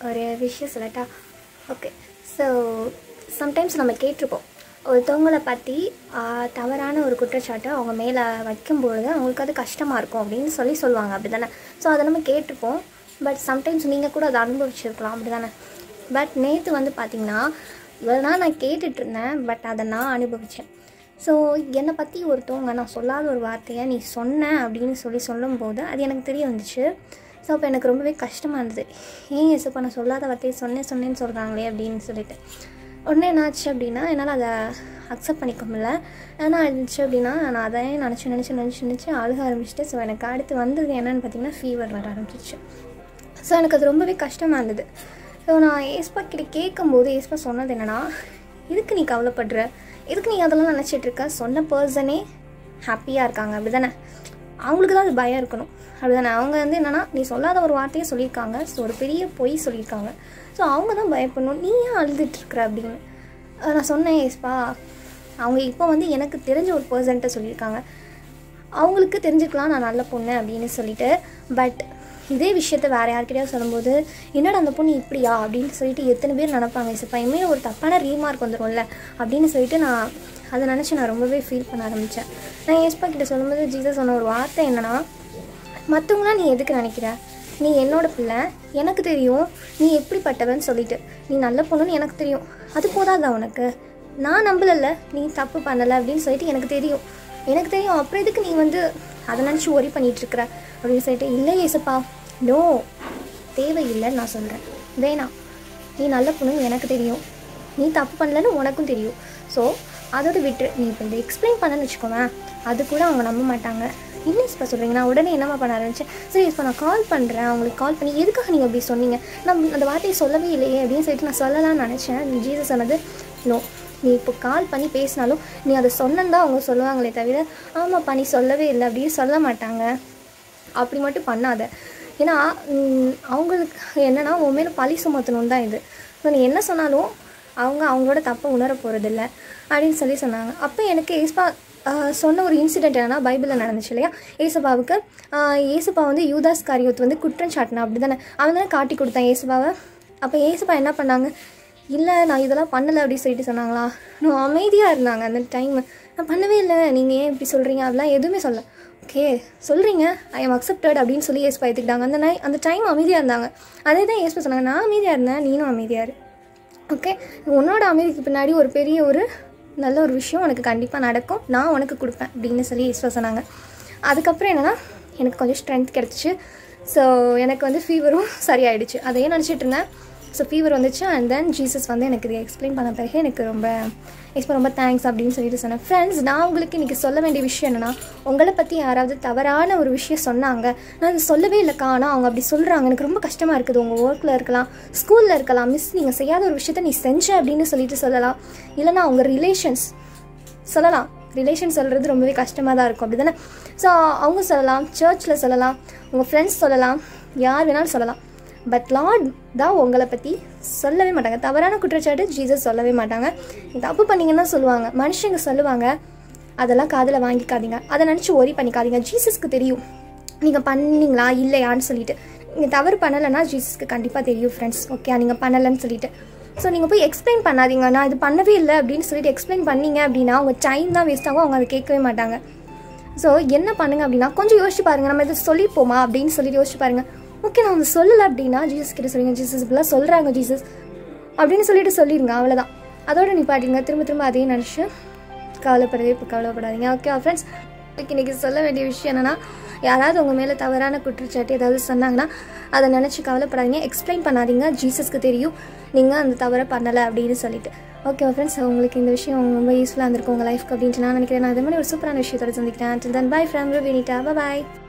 ஒரு விஷயம் சொல்லட்டா ஓகே ஸோ சம்டைம்ஸ் நம்ம கேட்டிருப்போம் ஒருத்தவங்கள பற்றி ஆஹ், தவறான ஒரு குற்றச்சாட்டை அவங்க மேலே வைக்கும்பொழுது அவங்களுக்கு அது கஷ்டமாக இருக்கும் அப்படின்னு சொல்லி சொல்லுவாங்க அப்படி தானே ஸோ அதை நம்ம கேட்டிருப்போம் பட் சம்டைம்ஸ் நீங்கள் கூட அதை அனுபவிச்சிருக்கலாம் அப்படி தானே பட் நேற்று வந்து பார்த்திங்கன்னா இவ்வளோ நாள் நான் கேட்டுட்டு இருந்தேன் பட் அதை நான் அனுபவித்தேன் ஸோ என்னை பற்றி ஒருத்தவங்க நான் சொல்லாத ஒரு வார்த்தையை நீ சொன்ன அப்படின்னு சொல்லி சொல்லும்போது அது எனக்கு தெரிய வந்துச்சு ஸோ அப்போ எனக்கு ரொம்பவே கஷ்டமாக இருந்தது ஏன் எசப்பா நான் சொல்லாத வார்த்தையை சொன்னேன் சொன்னேன்னு சொல்கிறாங்களே அப்படின்னு சொல்லிட்டு உடனே என்னாச்சு அப்படின்னா என்னால் அதை அக்செப்ட் பண்ணிக்க முடியல ஏன்னா இருந்துச்சு அப்படின்னா நான் அதை நினச்சி நினச்சி நினச்சி நினச்சி அழுக ஆரம்பிச்சிட்டு ஸோ எனக்கு அடுத்து வந்தது என்னன்னு பார்த்தீங்கன்னா ஃபீவர் வர ஆரம்பிச்சிச்சு ஸோ எனக்கு அது ரொம்பவே கஷ்டமாக இருந்தது ஸோ நான் ஏஸ்பா கிட்ட கேட்கும்போது ஏஸ்பா சொன்னது என்னென்னா எதுக்கு நீ கவலைப்படுற எதுக்கு நீ அதெல்லாம் நினச்சிட்டு இருக்க சொன்ன பர்சனே ஹாப்பியாக இருக்காங்க அப்படி தானே அவங்களுக்கு தான் அது பயம் இருக்கணும் அப்படி தானே அவங்க வந்து என்னென்னா நீ சொல்லாத ஒரு வார்த்தையை சொல்லியிருக்காங்க ஸோ ஒரு பெரிய பொய் சொல்லியிருக்காங்க ஸோ அவங்க தான் பயப்படணும் நீ ஏன் அழுதுட்டு இருக்கிற அப்படின்னு அஹ் நான் சொன்னேன் ஏஸ்பா அவங்க இப்போ வந்து எனக்கு தெரிஞ்ச ஒரு பர்சன்ட்ட சொல்லியிருக்காங்க அவங்களுக்கு தெரிஞ்சுக்கலாம் நான் நல்ல பொண்ணு அப்படின்னு சொல்லிட்டு பட் இதே விஷயத்த வேறு யார்கிட்டயாவது சொல்லும்போது என்னடா அந்த பொண்ணு இப்படியா அப்படின்னு சொல்லிட்டு எத்தனை பேர் நினப்பாங்க இப்போ இனிமேல் ஒரு தப்பான ரீமார்க் வந்துடும்ல அப்படின்னு சொல்லிட்டு நான் அதை நினச்சி நான் ரொம்பவே ஃபீல் பண்ண ஆரம்பித்தேன் நான் ஏஸ்பா கிட்ட சொல்லும்போது ஜீசஸ் சொன்ன ஒரு வார்த்தை என்னன்னா மற்றவங்களாம் நீ எதுக்கு நினைக்கிற நீ என்னோட பிள்ளை எனக்கு தெரியும் நீ எப்படிப்பட்டவன்னு சொல்லிட்டு நீ நல்ல பொண்ணுன்னு எனக்கு தெரியும் அது போதாதா உனக்கு நான் நம்பலல்ல நீ தப்பு பண்ணலை அப்படின்னு சொல்லிட்டு எனக்கு தெரியும் எனக்கு தெரியும் அப்புறம் எதுக்கு நீ வந்து அதை நினச்சி ஒரி பண்ணிட்டு இருக்கிற அப்படின்னு சொல்லிட்டு இல்லை ஏசப்பா நோ தேவையில்லைன்னு நான் சொல்கிறேன் வேணாம் நீ நல்ல பொண்ணுன்னு எனக்கு தெரியும் நீ தப்பு பண்ணலன்னு உனக்கும் தெரியும் ஸோ அதோட விட்டு நீ இப்போ இந்த எக்ஸ்பிளைன் பண்ணன்னு வச்சுக்கோவேன் அது கூட அவங்க நம்ப மாட்டாங்க என்ன இப்போ சொல்கிறீங்க நான் உடனே என்னம்மா பண்ண ஆரம்பிச்சேன் சரி இப்போ நான் கால் பண்ணுறேன் அவங்களுக்கு கால் பண்ணி எதுக்காக நீங்கள் அப்படி சொன்னீங்க நான் அந்த வார்த்தையை சொல்லவே இல்லையே அப்படின்னு சொல்லிட்டு நான் சொல்லலாம்னு நினச்சேன் ஜீசஸ் சொன்னது நோ நீ இப்போ கால் பண்ணி பேசினாலும் நீ அதை சொன்னன்னு தான் அவங்க சொல்லுவாங்களே தவிர ஆமாப்பா நீ சொல்லவே இல்லை அப்படின்னு சொல்ல மாட்டாங்க அப்படி மட்டும் பண்ணாத ஏன்னா ம், அவங்களுக்கு என்னன்னா உன் மேலே பழி சுமத்தணும் தான் இது ஸோ நீ என்ன சொன்னாலும் அவங்க அவங்களோட தப்பை உணர போகிறதில்ல அப்படின்னு சொல்லி சொன்னாங்க அப்போ எனக்கு ஏஸ்பா ஆஹ், சொன்ன ஒரு இன்சிடென்ட் என்னன்னா பைபிளில் நடந்துச்சு இல்லையா ஏசப்பாவுக்கு ஆஹ், ஏசப்பா வந்து யூதாஸ் காரியத்து வந்து குற்றம் சாட்டினா அப்படி தானே அவன் தானே காட்டி கொடுத்தான் ஏசப்பாவை அப்போ ஏசப்பா என்ன பண்ணாங்க இல்லை நான் இதெல்லாம் பண்ணலை அப்படின்னு சொல்லிட்டு சொன்னாங்களா நான் அமைதியாக இருந்தாங்க அந்த டைம் நான் பண்ணவே இல்லை நீங்கள் ஏன் இப்படி சொல்கிறீங்க அதெல்லாம் எதுவுமே சொல்ல ஓகே சொல்கிறீங்க ஐ எம் அக்செப்டட் அப்படின்னு சொல்லி ஏஸ்பா எடுத்துக்கிட்டாங்க அந்த நை அந்த டைம் அமைதியாக இருந்தாங்க அதே தான் ஏஸ்பா சொன்னாங்க நான் அமைதியாக இருந்தேன் நீனும் அமைதியாக இரு ஓகே உன்னோட அமைதிக்கு பின்னாடி ஒரு பெரிய ஒரு நல்ல ஒரு விஷயம் உனக்கு கண்டிப்பாக நடக்கும் நான் உனக்கு கொடுப்பேன் அப்படின்னு சொல்லி ஈஸ்வா சொன்னாங்க அதுக்கப்புறம் என்னென்னா எனக்கு கொஞ்சம் ஸ்ட்ரென்த் கிடச்சிச்சு ஸோ எனக்கு வந்து ஃபீவரும் சரியாயிடுச்சு அதையே நினச்சிட்டு இருந்தேன் ஸோ ஃபீவர் வந்துச்சு அண்ட் தென் ஜீசஸ் வந்து எனக்கு இதை எக்ஸ்பிளைன் பண்ண பிறகு எனக்கு ரொம்ப எக்ஸ்பா ரொம்ப தேங்க்ஸ் அப்படின்னு சொல்லிட்டு சொன்னேன் ஃப்ரெண்ட்ஸ் நான் உங்களுக்கு இன்றைக்கி சொல்ல வேண்டிய விஷயம் என்னென்னா உங்களை பற்றி யாராவது தவறான ஒரு விஷயம் சொன்னாங்க நான் அது சொல்லவே இல்லைக்கா ஆனால் அவங்க அப்படி சொல்கிறாங்க எனக்கு ரொம்ப கஷ்டமாக இருக்குது உங்கள் ஒர்க்கில் இருக்கலாம் ஸ்கூலில் இருக்கலாம் மிஸ் நீங்கள் செய்யாத ஒரு விஷயத்த நீ செஞ்ச அப்படின்னு சொல்லிட்டு சொல்லலாம் இல்லைனா உங்கள் ரிலேஷன்ஸ் சொல்லலாம் ரிலேஷன் சொல்கிறது ரொம்பவே கஷ்டமாக தான் இருக்கும் அப்படி தானே ஸோ அவங்க சொல்லலாம் சர்ச்சில் சொல்லலாம் உங்கள் ஃப்ரெண்ட்ஸ் சொல்லலாம் யார் வேணாலும் சொல்லலாம் பட் லார்ட் தான் உங்களை பற்றி சொல்லவே மாட்டாங்க தவறான குற்றச்சாட்டு ஜீசஸ் சொல்லவே மாட்டாங்க நீ தப்பு பண்ணீங்கன்னா சொல்லுவாங்க மனுஷங்க சொல்லுவாங்க அதெல்லாம் காதில் வாங்கிக்காதீங்க அதை நினச்சி ஒரி பண்ணிக்காதீங்க ஜீசஸ்க்கு தெரியும் நீங்கள் பண்ணீங்களா இல்லையான்னு சொல்லிட்டு நீங்கள் தவறு பண்ணலைன்னா ஜீசஸ்க்கு கண்டிப்பாக தெரியும் ஃப்ரெண்ட்ஸ் ஓகே நீங்கள் பண்ணலைன்னு சொல்லிட்டு ஸோ நீங்கள் போய் எக்ஸ்பிளைன் பண்ணாதீங்க நான் இது பண்ணவே இல்லை அப்படின்னு சொல்லிட்டு எக்ஸ்பிளைன் பண்ணீங்க அப்படின்னா உங்கள் டைம் தான் வேஸ்ட் ஆகும் அவங்க அதை கேட்கவே மாட்டாங்க ஸோ என்ன பண்ணுங்க அப்படின்னா கொஞ்சம் யோசிச்சு பாருங்க நம்ம இதை சொல்லிப்போமா அப்படின்னு சொல்லிட்டு யோசிச்சு பாருங்க ஓகே நான் வந்து சொல்லலை அப்படின்னா ஜீசஸ் கிட்ட சொல்லுங்க ஜீசஸ் இப்படிலாம் சொல்கிறாங்க ஜீசஸ் அப்படின்னு சொல்லிட்டு சொல்லிடுங்க அவ்வளோதான் அதோட நிப்பாட்டிங்க திரும்ப திரும்ப அதையும் நினச்சி கவலைப்படவே இப்போ கவலைப்படாதீங்க ஓகே ஃப்ரெண்ட்ஸ் இன்னைக்கு சொல்ல வேண்டிய விஷயம் என்னன்னா யாராவது உங்கள் மேலே தவறான குற்றச்சாட்டு ஏதாவது சொன்னாங்கன்னா அதை நினச்சி கவலைப்படாதீங்க எக்ஸ்பிளைன் பண்ணாதீங்க ஜீசஸ்க்கு தெரியும் நீங்கள் அந்த தவறை பண்ணலை அப்படின்னு சொல்லிட்டு ஓகே ஃப்ரெண்ட்ஸ் உங்களுக்கு இந்த விஷயம் ரொம்ப யூஸ்ஃபுல்லாக இருந்திருக்கும் உங்கள் லைஃப்க்கு அப்படின்ட்டு நான் நினைக்கிறேன் நான் இதே மாதிரி ஒரு சூப்பரான விஷயத்தோட சந்திக்கிறேன் தென் பை ஃப்ரம் வினிட்டா பாய்